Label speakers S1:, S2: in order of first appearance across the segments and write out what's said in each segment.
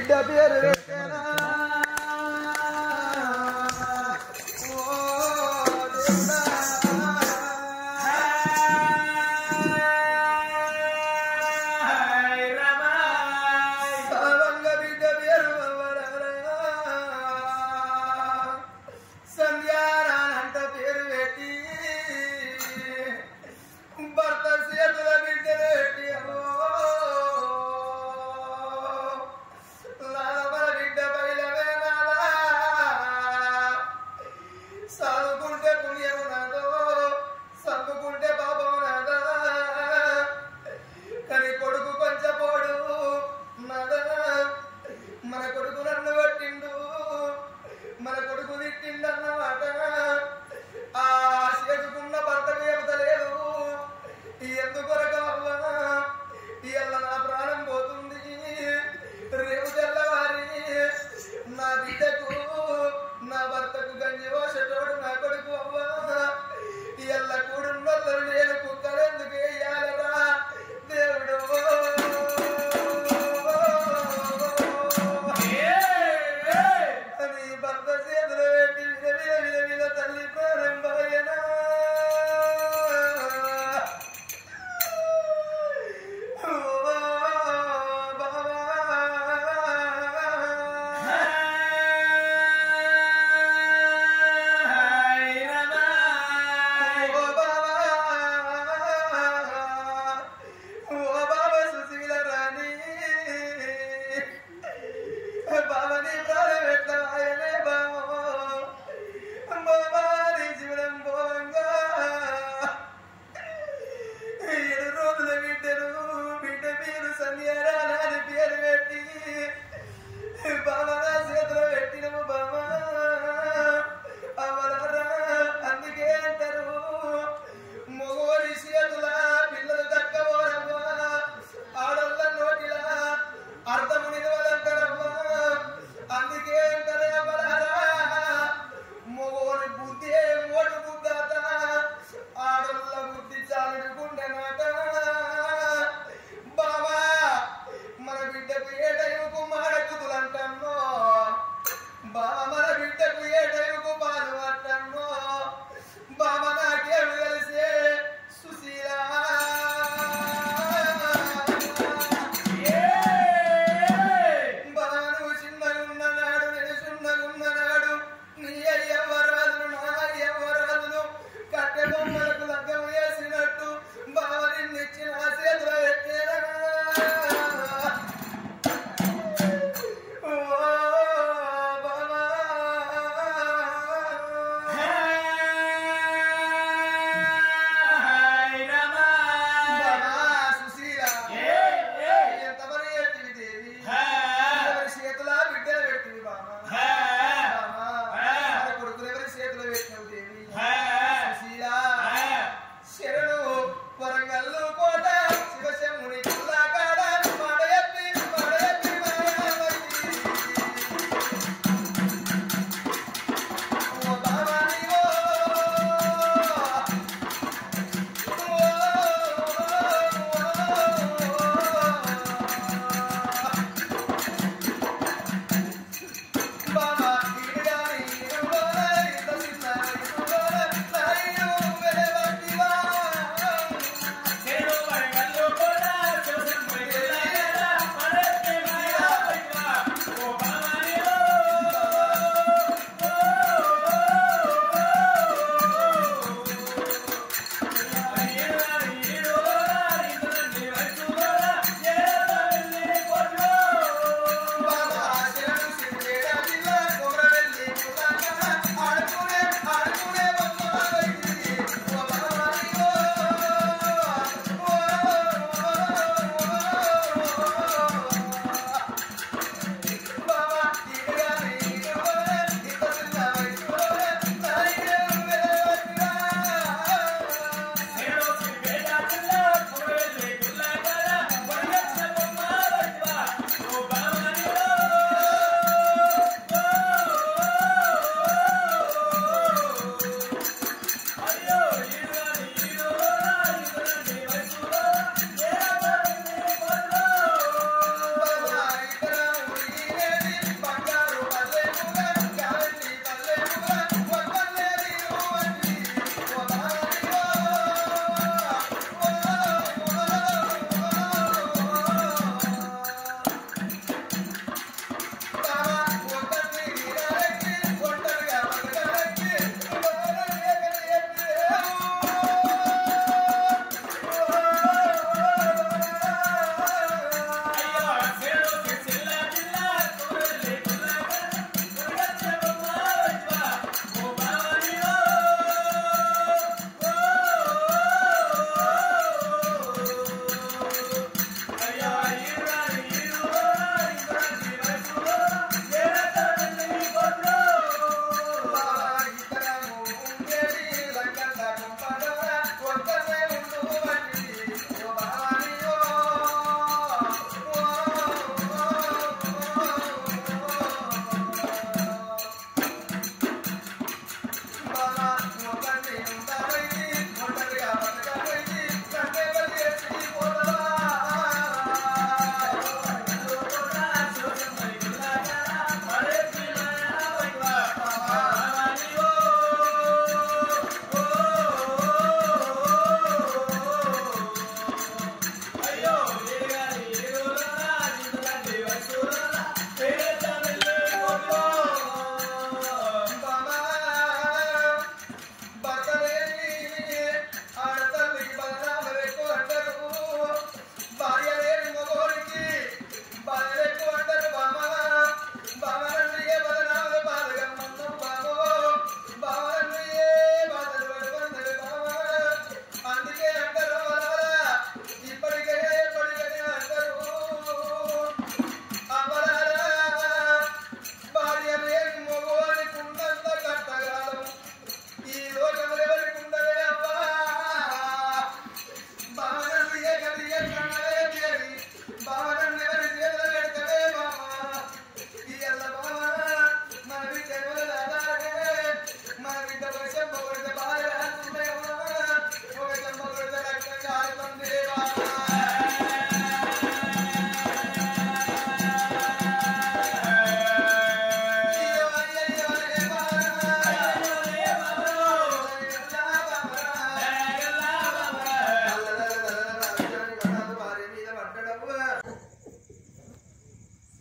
S1: బిడ్డ పేరు పెట్టేనా ఓ దేవుడా. సావంగ బిడ్డ పేరు అవ్వరారా. సంధ్యారానంట పేరు పెట్టి భర్త చేతుల బిడ్డలు పెట్టి అమ్మో. లాలబల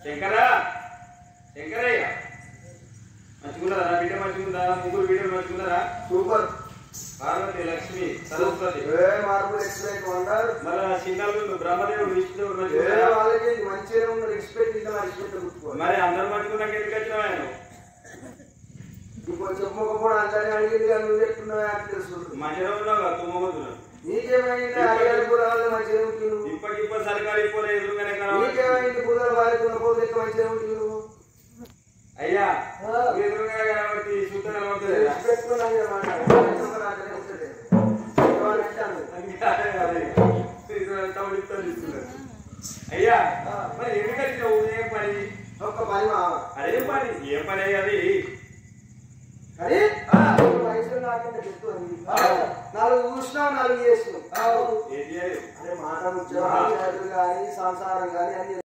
S2: శంకరా శంకరయ్య మంచిగున్నారా నా బిడ్డ మంచిగుందా ముగ్గురు బిడ్డలు మంచిగున్నారా
S1: సూపర్
S2: పార్వతి లక్ష్మి సరస్వతి
S1: ఏ మార్పులు ఎక్స్పెక్ట్ వండర్
S2: మన సింగాలు బ్రహ్మదేవుడు విష్ణుదేవుడు
S1: ఏ
S2: మంచిగున్నారా
S1: వాళ్ళకి మంచిగా ఉన్న ఎక్స్పెక్ట్ ఇంకా ఎక్స్పెక్ట్ గుర్తుకోవాలి
S2: మరి అందరు మంచిగున్నాక ఎందుకు వచ్చినావు ఆయన
S1: ఇంకో చెప్పకపోవడం అందరినీ అడిగింది కానీ నువ్వు చెప్తున్నావు అని తెలుసు
S2: మంచిగా ఉన్నావు కదా తుమ్మగుతున్నావు
S1: నీకేమైంది అడిగారు కూడా వాళ్ళు మంచిగా ఉంటుంది నువ్వు
S2: ఇప్పటికిప్ప సరికారు ఇప్పుడే ఎదురుగానే కనబడుతుంది.
S1: నీకేమైంది పూజలు వారికి పోతే లెక్క మంచిగా ఉంటుంది నువ్వు
S2: అయ్యా
S1: ఆ.
S2: ఎదురుగానే కనబడి శుద్ధ కనబడుతుంది కదా.
S1: ఎక్స్పెక్ట్ ఉన్నాను కదా మాట. ఎక్స్పెక్ట్ రాకనే ఉంటుంది. ఇవాళ అంటాను.
S2: అందుకే అదే అదే. ఇది తమ్ముడు ఇస్తాను తీసుకున్నాడు. అయ్యా మరి ఎందుకంటే నువ్వు ఏం పని
S1: ఒక్క పని మావ
S2: అదే పని ఏం పని అయ్యేది
S1: కానీ వయసులో నాకంటే చెప్తూ ఉంది. నాలుగు చూసినావు నాలుగు చేసినావు
S2: ఏం చేయాలి
S1: అదే మాట ముచ్చట కానీ సంసారం కానీ అన్ని